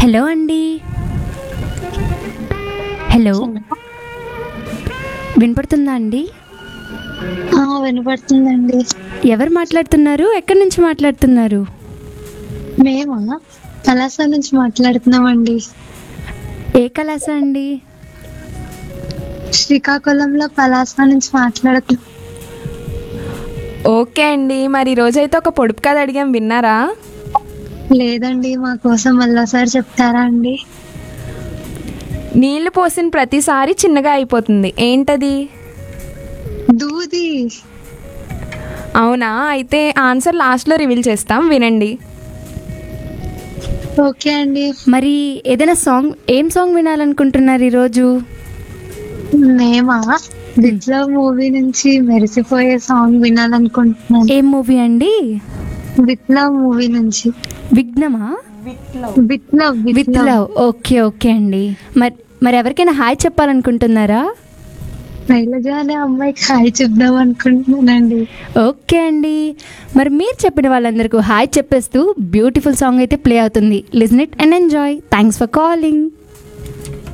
hello అండి hello వినపడుతుందా అండి ఆ, వినపడుతుందండి ఎవరు మాట్లాడుతున్నారు ఎక్కడి నుంచి మాట్లాడుతున్నారు మేమా కళాశాల నుంచి మాట్లాడుతున్నామండి ఏ కళాశ అండి శ్రీకాకుళంలో కళాశాల నుంచి మాట్లాడుతున్నాం ఓకే అండి మరి ఈ రోజైతే ఒక పొడుపు కథ అడిగాం విన్నారా లేదండి మా కోసం మళ్ళీసారి చెప్తారా అండి నీళ్లు పోసిన ప్రతిసారి చిన్నగా అయిపోతుంది ఏంటది దూది అవునా అయితే ఆన్సర్ లాస్ట్లో రివీల్ చేస్తాం వినండి ఓకే అండి మరి ఏదైనా సాంగ్ ఏం సాంగ్ వినాలనుకుంటున్నారు ఈరోజు మేమా విప్లవ్ మూవీ నుంచి మెరిసిపోయే సాంగ్ వినాలనుకుంటున్నాను ఏం మూవీ అండి విప్లవ్ మూవీ నుంచి విఘ్నమా Viplav with Viplav love okay okay అండి మరి మరి ఎవరికైనా హాయ్ చెప్పాలనుకుంటున్నారా శైలజ అనే అమ్మాయికి హాయ్ చెప్దాం అనుకుంటున్నానండి ఓకే అండి మరి మీరు చెప్పిన వాళ్ళందరికీ హాయ్ చెప్పేస్తూ బ్యూటిఫుల్ సాంగ్ అయితే ప్లే అవుతుంది listen it and enjoy thanks for calling